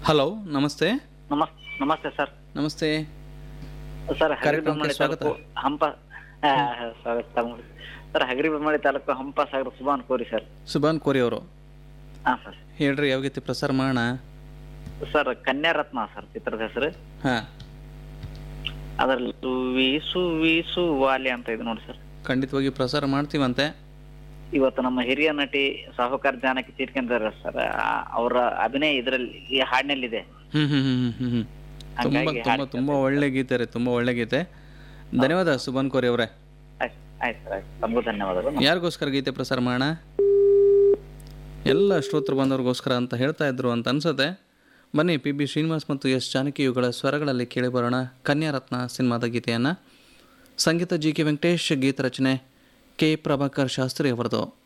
Hello ನಮಸ್ತೆ ನಮಸ್ ನಮಸ್ತೆ sir ನಮಸ್ತೆ ಸರ್ ಕಾರ್ಯಕ್ರಮಕ್ಕೆ ಹಗರಿಬೊಮ್ಮಡಿ ಸ್ವಾಗತ. ತಾಲೂಕು ಹಂಪ ಆ, ಸ್ವಾಗತ ತಗೊಂಡು. ಸರ್ ಹಗರಿಬೊಮ್ಮಡಿ ತಾಲೂಕು ಹಂಪ ಸಾಗರ ಸುಬಾನ್ ಕೋರಿ ಸರ್ ಸುಬಾನ್ ಕೋರಿ ಅವರು ಹಾ ಸರ್ ಹೇಳ್ರಿ ಯಾವ ಗೀತೆ ಪ್ರಸಾರ ಮಾಡೋಣ ಸರ್ ಕನ್ಯಾ ರತ್ನ ಸರ್ ಚಿತ್ರದ ಹೆಸರು ಹಾಂ ಅದರಲ್ಲಿ ಸುವಿ ಸುವಿ ಸುವಾಲಿ ಅಂತ ಇದೆ ನೋಡಿ ಸರ್ ಖಂಡಿತವಾಗಿ ಪ್ರಸಾರ ಮಾಡ್ತೀವಂತೆ ಇವತ್ತು ನಮ್ಮ ಹಿರಿಯ ನಟಿ ಸಾಹುಕಾರ ಜಾನಕಿ ತೀರ್ಕೊಂಡಿದ್ದಾರೆ ಸರ್ ಆ- ಅವರ ಅಭಿನಯ ಇದರಲ್ಲಿ ಈ ಹಾಡಿನಲ್ಲಿದೆ ಹ್ಮ್ ಹ್ಮ್ ಹ್ಮ್ ಹ್ಮ್ ಹ್ಮ್ ತುಂಬ ಹಂಗಾಗಿ ತುಂಬ ಹಾಡ್ತೀನಿ. ತುಂಬ ಒಳ್ಳೆ ಗೀತೆ ರೀ ತುಂಬ ಒಳ್ಳೆ ಗೀತೆ ಧನ್ಯವಾದ ಸುಬಾನ್ ಕೋರಿ ಅವರೇ ಆಯ್ತು ಆಯ್ತು ಸರ್ ಆಯ್ತು ತಮಗೂ ಧನ್ಯವಾದಗಳು ಯಾರಿಗೋಸ್ಕರ ಗೀತೆ ಪ್ರಸಾರ ಮಾಡೋಣ ಎಲ್ಲ ಶ್ರೋತೃ ಬಂದವ್ರಿಗೋಸ್ಕರ ಅಂತ ಹೇಳ್ತಾ ಇದ್ರು ಅಂತ ಅನ್ಸುತ್ತೆ ಬನ್ನಿ ಪಿ ಬಿ ಶ್ರೀನಿವಾಸ್ ಮತ್ತು ಎಸ್ ಜಾನಕಿ ಇವುಗಳ ಸ್ವರಗಳಲ್ಲಿ ಕೇಳಿ ಬರೋಣ ಕನ್ಯಾರತ್ನ ಸಿನಿಮಾದ ಗೀತೆಯನ್ನು ಸಂಗೀತ ಜಿ ಕೆ ವೆಂಕಟೇಶ್ ಗೀತ ರಚನೆ ಕೆ ಪ್ರಭಾಕರ್ ಶಾಸ್ತ್ರಿ ಅವರದು